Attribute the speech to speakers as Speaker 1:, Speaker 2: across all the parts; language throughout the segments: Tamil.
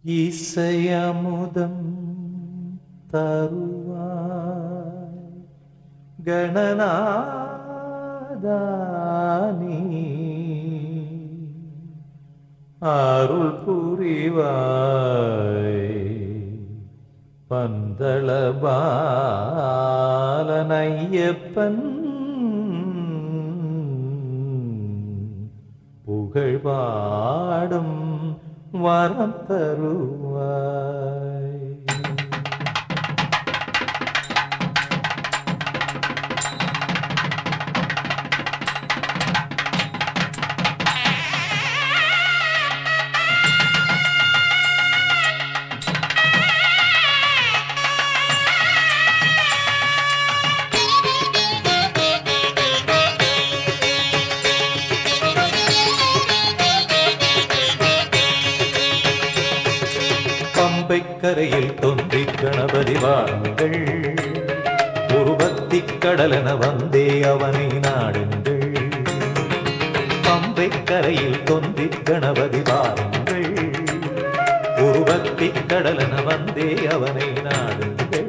Speaker 1: இசையமுதம் தருவாய் கணநாதானி அருள் புரிவாய் பந்தள பாலனையப்பன் புகழ் பாடும் வரம் தருவாய் பம்பை கரையில் தோன்றி கணபதி வாருங்கள் ஒரு பக்தி கடலென வந்தே அவனை நாடுங்கள் பம்பை கரையில் தோன்றி கணபதி வாருங்கள் ஒரு பக்தி கடலென வந்தே அவனை நாடுங்கள்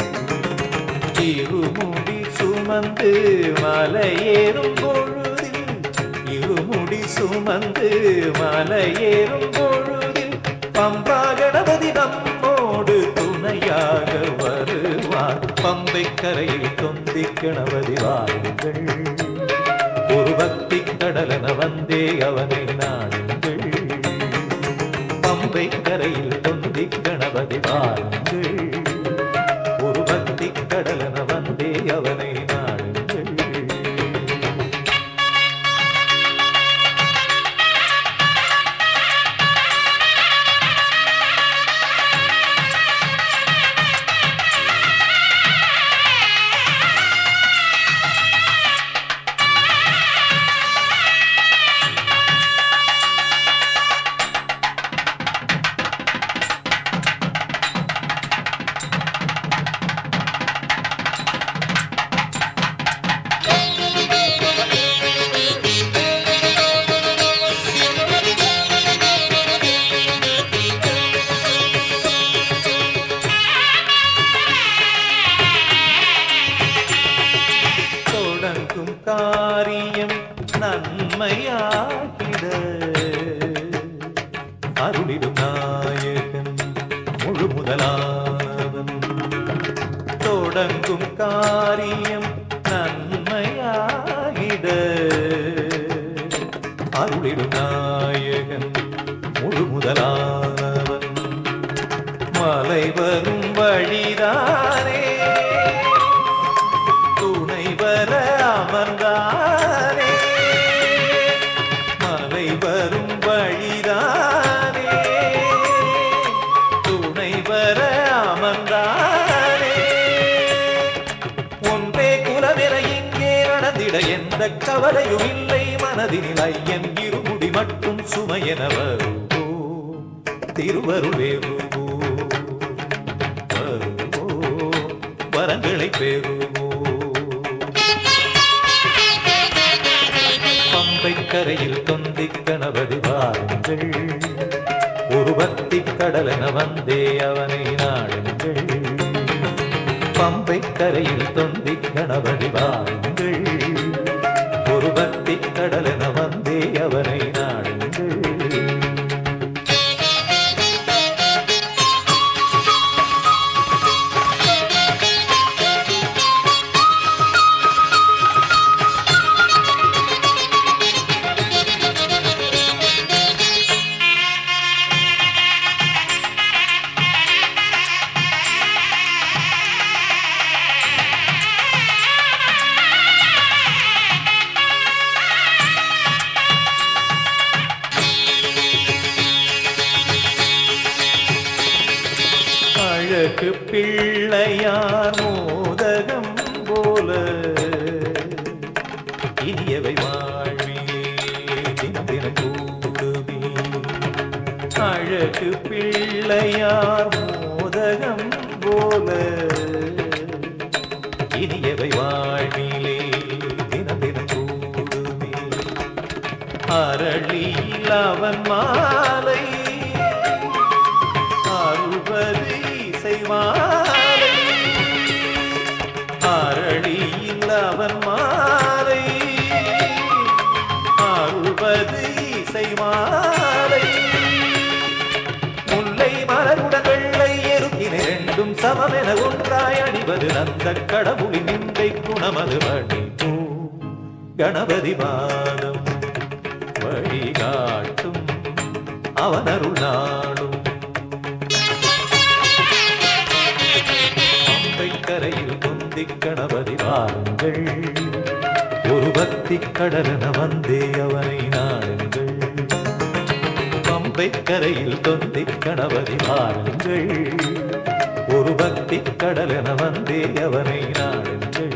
Speaker 1: இருமுடி சுமந்து மலையேறும் பொழுதில் இருமுடி சுமந்து மலையேறும் பொழுதில் பம்பா கணபதி நம்மோடு துணையாக வருவார் பம்பை கரையில் தொந்தி கணபதி வாருங்கள் ஒரு பக்தி கடலென வந்தே அவனை நாடுங்கள் பம்பை கரையில் தொந்தி கணபதி வாருங்கள் ஒரு பக்தி கடலென வந்தே அவனை நாடுங்கள் தொடங்கும் காரியம் நன்மையாகிட அருளிடும் நாயகன் முழு முதலானவன் தொடங்கும் காரியம் நன்மையாகிட அருளிடும் நாயகன் முழு முதலானவன் மலை வரும் வழிதானே துணை வர அமர்ந்தானே மலை வரும் வழிதானே துணை வர அமர்ந்தானே ஒன்றே குலவென இங்கே நடந்திட எந்த கவலையும் இல்லை மனதினில் ஐயன் இருமுடி மட்டும் சுமையென வருவோ திருவருள் வேறுவோ வருவோ வரங்களை பெறுவோ பம்பை கரையில் தொந்தி கணபதி வாருங்கள் ஒரு பக்தி கடலென வந்தே அவனை நாடுங்கள் பம்பை கரையில் தொந்தி கணபதி வாருங்கள் ஒரு பக்தி கடலென வந்தே அவனை நாடுங்கள் அழகு பிள்ளையார் மோதகம் போல இனியவை வாழ்விலே தினம் தினம் கூடுமே அழகு பிள்ளையார் மோதகம் போல இனியவை வாழ்விலே தினம் தினம் கூடுமே அரளியில் அவன் மாலை சமமென ஒன்றாய் அணிவது நந்த கடவுளின் நிந்தை குணமது மணி பூ கணபதி பாதம் வழிகாட்டும் அவனருள் நாடும் கரையில் குந்தி கணபதி வாருங்கள் ஒரு பக்தி கடலென வந்தே அவனை நாடுங்கள் பம்பை கரையில் தொந்தி கணபதி வாருங்கள் ஒரு பக்தி கடலென வந்தே அவனை நாடுங்கள்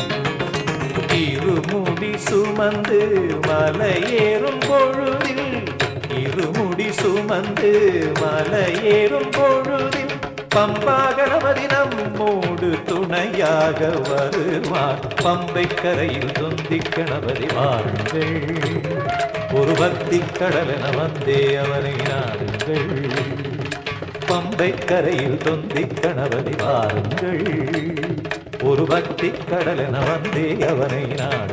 Speaker 1: இருமுடி சுமந்து மலையேறும் பொழுதில் இருமுடி சுமந்து மலையேறும் பொழுதில் பம்பா கணபதி நம்மோடு துணையாக வருவார் பம்பை கரையில் தொந்தி கணபதி வாருங்கள் ஒரு பக்தி கடலென வந்தே அவனை நாடுங்கள் பம்பை கரையில் தொந்தி கணபதி வாருங்கள் ஒரு பக்தி கடலென வந்தே அவனை நாடு